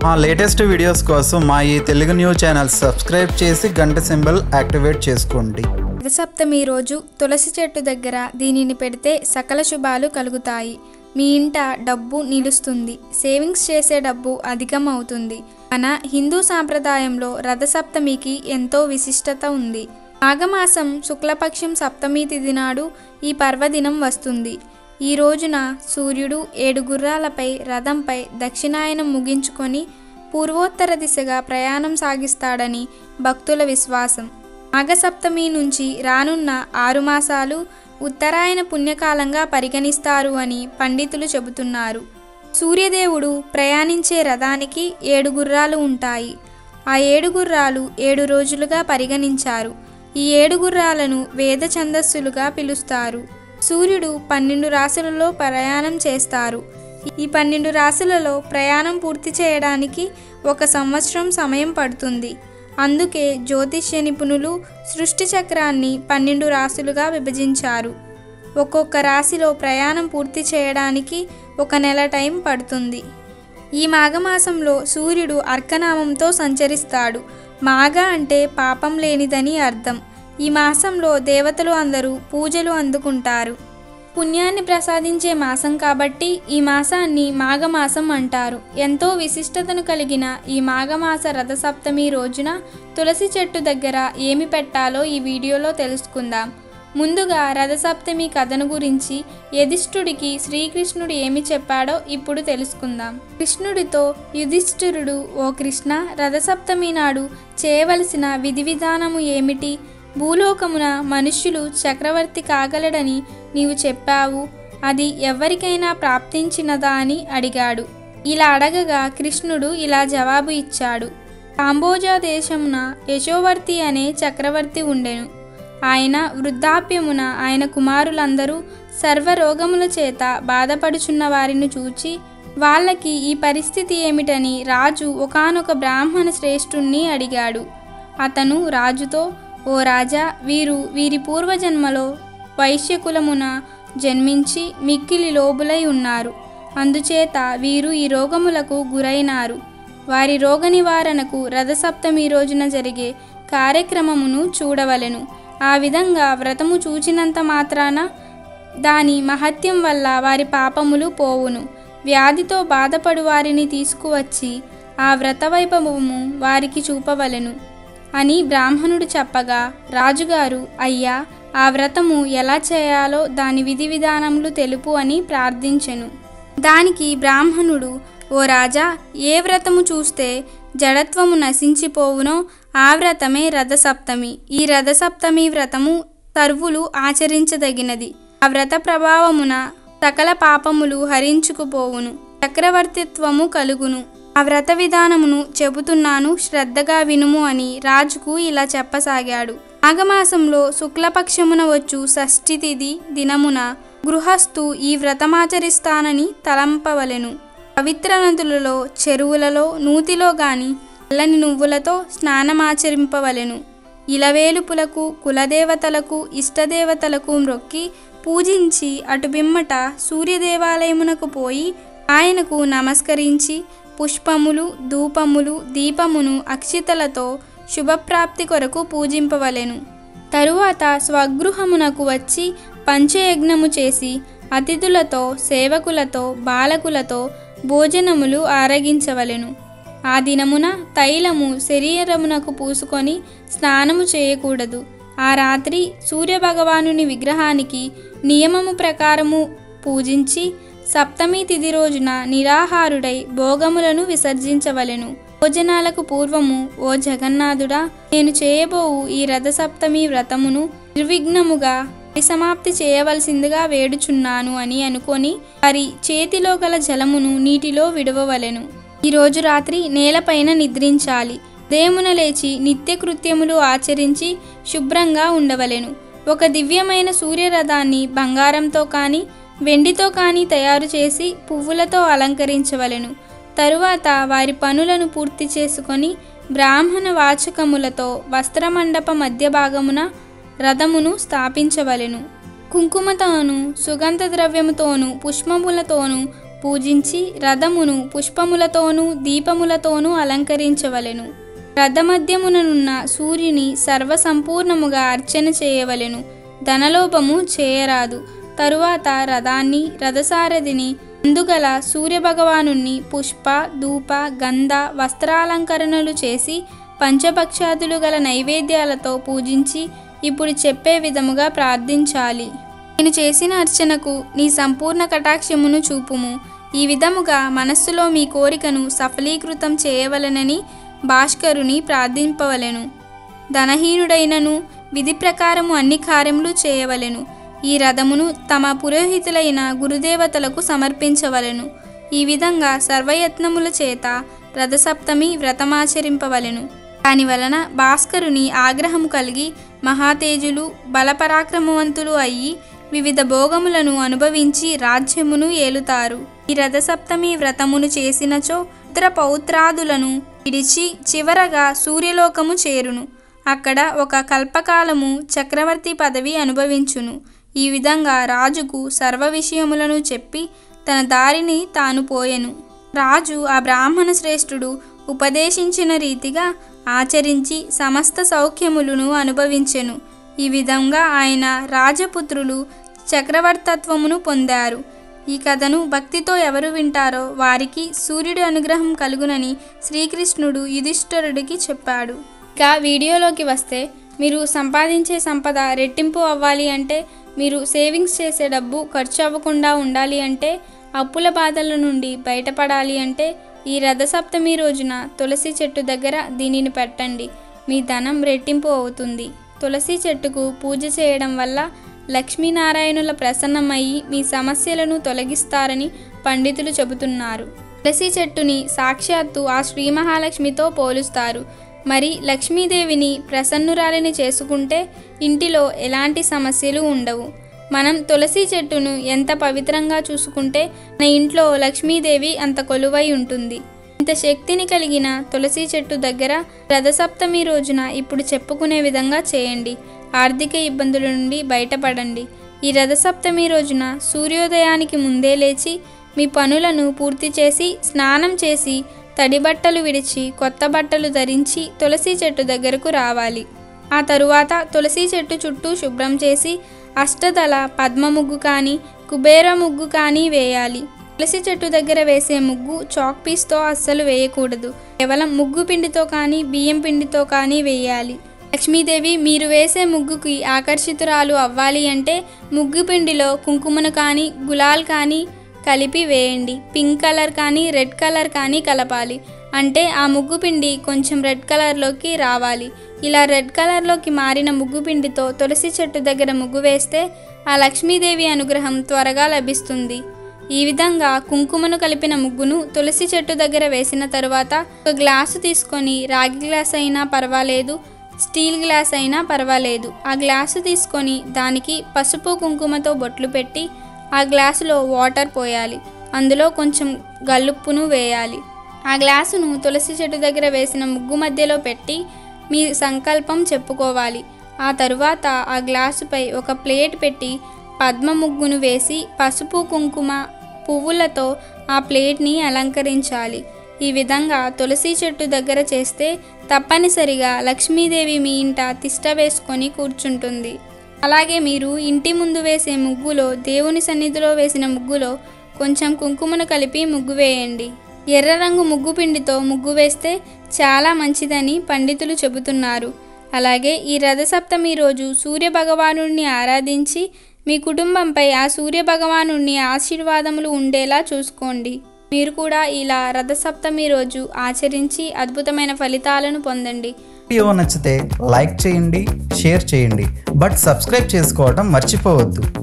మా latest videos కోసం మా ఈ తెలుగు న్యూస్ ఛానల్ సబ్స్క్రైబ్ చేసి గంట సింబల్ యాక్టివేట్ చేసుకోండి రథసప్తమి రోజు తులసి చెట్టు దగ్గర దీనిని పెడితే సకల శుభాలు కలుగుతాయి మీ ఇంట డబ్బు నిలుస్తుంది సేవింగ్స్ చేసే డబ్బు అధికం అవుతుంది మన హిందూ సాంప్రదాయంలో రథసప్తమికి ఎంతో విశిష్టత ఉంది మాఘమాసం శుక్లపక్షం సప్తమి తిథి నాడు ఈ పర్వదినం వస్తుంది ఈ రోజున సూర్యుడు ఏడు గుర్రాలపై రథంపై దక్షిణాయనం ముగించుకొని పూర్వోత్తర దిశగా ప్రయాణం సాగిస్తాడని భక్తుల విశ్వాసం మాఘసప్తమి నుంచి రానున్న ఆరు మాసాలు ఉత్తరాయణ పుణ్యకాలంగా పరిగణిస్తారు అని పండితులు చెబుతున్నారు సూర్యదేవుడు ప్రయాణించే రథానికి ఏడు గుర్రాలు ఉంటాయి ఆ ఏడు గుర్రాలు ఏడు రోజులుగా పరిగణించారు ఈ ఏడు గుర్రాలను వేద ఛందస్సులుగా పిలుస్తారు సూర్యుడు పన్నెండు రాశులలో ప్రయాణం చేస్తారు ఈ పన్నెండు రాశులలో ప్రయాణం పూర్తి చేయడానికి ఒక సంవత్సరం సమయం పడుతుంది అందుకే జ్యోతిష్య నిపుణులు సృష్టి చక్రాన్ని పన్నెండు రాశులుగా విభజించారు ఒక్కొక్క రాశిలో ప్రయాణం పూర్తి చేయడానికి ఒక నెల టైం పడుతుంది ఈ మాఘమాసంలో సూర్యుడు అర్కనామంతో సంచరిస్తాడు మాఘ అంటే పాపం లేనిదని అర్థం ఈ మాసంలో దేవతలు అందరూ పూజలు అందుకుంటారు పుణ్యాన్ని ప్రసాదించే మాసం కాబట్టి ఈ మాసాన్ని మాఘమాసం అంటారు ఎంతో విశిష్టతను కలిగిన ఈ మాఘమాస రథసప్తమి రోజున తులసి చెట్టు దగ్గర ఏమి పెట్టాలో ఈ వీడియోలో తెలుసుకుందాం ముందుగా రథసప్తమి కథను గురించి యధిష్ఠుడికి శ్రీకృష్ణుడు ఏమి చెప్పాడో ఇప్పుడు తెలుసుకుందాం కృష్ణుడితో యుధిష్ఠిరుడు ఓ కృష్ణ రథసప్తమి నాడు చేయవలసిన విధి విధానము ఏమిటి భూలోకమున మనుష్యులు చక్రవర్తి కాగలడని నీవు చెప్పావు అది ఎవరికైనా ప్రాప్తించినదా అని అడిగాడు ఇలా అడగగా కృష్ణుడు ఇలా జవాబు ఇచ్చాడు కాంబోజా దేశమున యశోవర్తి అనే చక్రవర్తి ఉండెను ఆయన వృద్ధాప్యమున ఆయన కుమారులందరూ సర్వరోగముల చేత బాధపడుచున్న వారిని చూచి వాళ్ళకి ఈ పరిస్థితి ఏమిటని రాజు ఒకానొక బ్రాహ్మణ శ్రేష్ఠుణ్ణి అడిగాడు అతను రాజుతో ఓ రాజా వీరు వీరి పూర్వజన్మలో వైశ్యకులమున జన్మించి మిక్కిలి లోబులై ఉన్నారు అందుచేత వీరు ఈ రోగములకు గురైనారు వారి రోగ నివారణకు రథసప్తమి రోజున జరిగే కార్యక్రమమును చూడవలెను ఆ విధంగా వ్రతము చూచినంత మాత్రాన దాని మహత్యం వల్ల వారి పాపములు పోవును వ్యాధితో బాధపడు వారిని తీసుకువచ్చి ఆ వ్రత వైభవము వారికి చూపవలెను అని బ్రాహ్మణుడు చెప్పగా రాజుగారు అయ్యా ఆ వ్రతము ఎలా చేయాలో దాని విధి విధానములు తెలుపు అని ప్రార్థించెను దానికి బ్రాహ్మణుడు ఓ రాజా ఏ వ్రతము చూస్తే జడత్వము నశించిపోవునో ఆ వ్రతమే రథసప్తమి ఈ రథసప్తమి వ్రతము సర్వులు ఆచరించదగినది ఆ వ్రత ప్రభావమున సకల పాపములు హరించుకుపోవును చక్రవర్తిత్వము కలుగును ఆ వ్రత విధానమును చెబుతున్నాను శ్రద్ధగా వినుము అని రాజుకు ఇలా చెప్పసాగాడు మాఘమాసంలో శుక్లపక్షమున వచ్చు షష్ఠి తిథి దినమున గృహస్థు ఈ వ్రతమాచరిస్తానని తలంపవలెను పవిత్ర నదులలో చెరువులలో నూతిలో గాని తెల్లని నువ్వులతో స్నానమాచరింపవలెను ఇలవేలుపులకు కులదేవతలకు ఇష్టదేవతలకు మ్రొక్కి పూజించి అటు బిమ్మట సూర్యదేవాలయమునకు పోయి ఆయనకు నమస్కరించి పుష్పములు ధూపములు దీపమును అక్షితలతో శుభప్రాప్తి కొరకు పూజింపవలెను తరువాత స్వగృహమునకు వచ్చి పంచయజ్ఞము చేసి అతిథులతో సేవకులతో బాలకులతో భోజనములు ఆరగించవలెను ఆ దినమున తైలము శరీరమునకు పూసుకొని స్నానము చేయకూడదు ఆ రాత్రి సూర్యభగవానుని విగ్రహానికి నియమము ప్రకారము పూజించి సప్తమి తిథి రోజున నిరాహారుడై భోగములను విసర్జించవలెను భోజనాలకు పూర్వము ఓ జగన్నాథుడా నేను చేయబోవు ఈ రథసప్తమి వ్రతమును నిర్విఘ్నముగా పరిసమాప్తి చేయవలసిందిగా వేడుచున్నాను అని అనుకొని వారి చేతిలో గల జలమును నీటిలో విడవవలెను ఈ రోజు రాత్రి నేలపైన నిద్రించాలి దేమున లేచి నిత్యకృత్యములు ఆచరించి శుభ్రంగా ఉండవలెను ఒక దివ్యమైన సూర్యరథాన్ని బంగారంతో కానీ వెండితో కానీ తయారు చేసి పువ్వులతో అలంకరించవలెను తరువాత వారి పనులను పూర్తి చేసుకొని బ్రాహ్మణ వాచకములతో వస్త్రమండప మధ్య భాగమున రథమును స్థాపించవలెను కుంకుమతోను సుగంధ ద్రవ్యముతోను పుష్పములతోను పూజించి రథమును పుష్పములతోనూ దీపములతోనూ అలంకరించవలెను రథమధ్యముననున్న సూర్యుని సర్వసంపూర్ణముగా అర్చన చేయవలెను ధనలోపము చేయరాదు తరువాత రథాన్ని రథసారథిని అందుగల సూర్యభగవానుణ్ణి పుష్ప ధూప గంధ వస్త్రాలంకరణలు చేసి పంచభక్షాదులు గల నైవేద్యాలతో పూజించి ఇప్పుడు చెప్పే విధముగా ప్రార్థించాలి నేను చేసిన అర్చనకు నీ సంపూర్ణ కటాక్షమును చూపుము ఈ విధముగా మనస్సులో మీ కోరికను సఫలీకృతం చేయవలనని భాస్కరుని ప్రార్థింపవలెను ధనహీనుడైనను విధి ప్రకారము అన్ని కార్యములు చేయవలెను ఈ రథమును తమ పురోహితులైన గురుదేవతలకు సమర్పించవలెను ఈ విధంగా సర్వయత్నముల చేత రథసప్తమి వ్రతమాచరింపవలెను దాని వలన భాస్కరుని ఆగ్రహము కలిగి మహాతేజులు బలపరాక్రమవంతులు అయ్యి వివిధ భోగములను అనుభవించి రాజ్యమును ఏలుతారు ఈ రథసప్తమి వ్రతమును చేసినచో ఇతర పౌత్రాదులను విడిచి చివరగా సూర్యలోకము చేరును అక్కడ ఒక కల్పకాలము చక్రవర్తి పదవి అనుభవించును ఈ విధంగా రాజుకు సర్వ విషయములను చెప్పి తన దారిని తాను పోయెను రాజు ఆ బ్రాహ్మణ శ్రేష్ఠుడు ఉపదేశించిన రీతిగా ఆచరించి సమస్త సౌఖ్యములను అనుభవించెను ఈ విధంగా ఆయన రాజపుత్రులు చక్రవర్తత్వమును పొందారు ఈ కథను భక్తితో ఎవరు వింటారో వారికి సూర్యుడి అనుగ్రహం కలుగునని శ్రీకృష్ణుడు యుధిష్ఠరుడికి చెప్పాడు ఇక వీడియోలోకి వస్తే మీరు సంపాదించే సంపద రెట్టింపు అవ్వాలి అంటే మీరు సేవింగ్స్ చేసే డబ్బు ఖర్చు అవ్వకుండా ఉండాలి అంటే అప్పుల బాధల నుండి బయటపడాలి అంటే ఈ రథసప్తమి రోజున తులసి చెట్టు దగ్గర దీనిని పెట్టండి మీ ధనం రెట్టింపు అవుతుంది తులసి చెట్టుకు పూజ చేయడం వల్ల లక్ష్మీనారాయణుల ప్రసన్నమయ్యి మీ సమస్యలను తొలగిస్తారని పండితులు చెబుతున్నారు తులసి చెట్టుని సాక్షాత్తు ఆ శ్రీ మహాలక్ష్మితో పోలుస్తారు మరి లక్ష్మీదేవిని ప్రసన్నురాలిని చేసుకుంటే ఇంటిలో ఎలాంటి సమస్యలు ఉండవు మనం తులసి చెట్టును ఎంత పవిత్రంగా చూసుకుంటే మన ఇంట్లో లక్ష్మీదేవి అంత కొలువై ఉంటుంది ఇంత శక్తిని కలిగిన తులసి చెట్టు దగ్గర రథసప్తమి రోజున ఇప్పుడు చెప్పుకునే విధంగా చేయండి ఆర్థిక ఇబ్బందుల నుండి బయటపడండి ఈ రథసప్తమి రోజున సూర్యోదయానికి ముందే లేచి మీ పనులను పూర్తి చేసి స్నానం చేసి తడి బట్టలు విడిచి కొత్త బట్టలు ధరించి తులసి చెట్టు దగ్గరకు రావాలి ఆ తరువాత తులసి చెట్టు చుట్టూ శుభ్రం చేసి అష్టదళ పద్మ ముగ్గు కానీ కుబేర ముగ్గు కానీ వేయాలి తులసి చెట్టు దగ్గర వేసే ముగ్గు చాక్ పీస్తో అస్సలు వేయకూడదు కేవలం ముగ్గు పిండితో కానీ బియ్యం పిండితో కానీ వేయాలి లక్ష్మీదేవి మీరు వేసే ముగ్గుకి ఆకర్షితురాలు అవ్వాలి అంటే ముగ్గు పిండిలో కుంకుమను కానీ గులాల్ కానీ కలిపి వేయండి పింక్ కలర్ కానీ రెడ్ కలర్ కానీ కలపాలి అంటే ఆ ముగ్గు పిండి కొంచెం రెడ్ కలర్లోకి రావాలి ఇలా రెడ్ కలర్లోకి మారిన ముగ్గు పిండితో తులసి చెట్టు దగ్గర ముగ్గు వేస్తే ఆ లక్ష్మీదేవి అనుగ్రహం త్వరగా లభిస్తుంది ఈ విధంగా కుంకుమను కలిపిన ముగ్గును తులసి చెట్టు దగ్గర వేసిన తరువాత ఒక గ్లాసు తీసుకొని రాగి గ్లాస్ అయినా పర్వాలేదు స్టీల్ గ్లాస్ అయినా పర్వాలేదు ఆ గ్లాసు తీసుకొని దానికి పసుపు కుంకుమతో బొట్లు పెట్టి ఆ గ్లాసులో వాటర్ పోయాలి అందులో కొంచెం గల్లుప్పును వేయాలి ఆ గ్లాసును తులసి చెట్టు దగ్గర వేసిన ముగ్గు మధ్యలో పెట్టి మీ సంకల్పం చెప్పుకోవాలి ఆ తరువాత ఆ గ్లాసుపై ఒక ప్లేట్ పెట్టి పద్మ ముగ్గును వేసి పసుపు కుంకుమ పువ్వులతో ఆ ప్లేట్ని అలంకరించాలి ఈ విధంగా తులసి చెట్టు దగ్గర చేస్తే తప్పనిసరిగా లక్ష్మీదేవి మీ ఇంట తిష్ట వేసుకొని కూర్చుంటుంది అలాగే మీరు ఇంటి ముందు వేసే ముగ్గులో దేవుని సన్నిధిలో వేసిన ముగ్గులో కొంచెం కుంకుమను కలిపి ముగ్గు వేయండి ఎర్ర రంగు ముగ్గు పిండితో ముగ్గు వేస్తే చాలా మంచిదని పండితులు చెబుతున్నారు అలాగే ఈ రథసప్తమి రోజు సూర్య భగవానుడిని ఆరాధించి మీ కుటుంబంపై ఆ సూర్య భగవానుడిని ఆశీర్వాదములు ఉండేలా చూసుకోండి మీరు కూడా ఇలా రథసప్తమి రోజు ఆచరించి అద్భుతమైన ఫలితాలను పొందండి వీడియో నచ్చితే లైక్ చేయండి షేర్ చేయండి బట్ సబ్స్క్రైబ్ చేసుకోవడం మర్చిపోవద్దు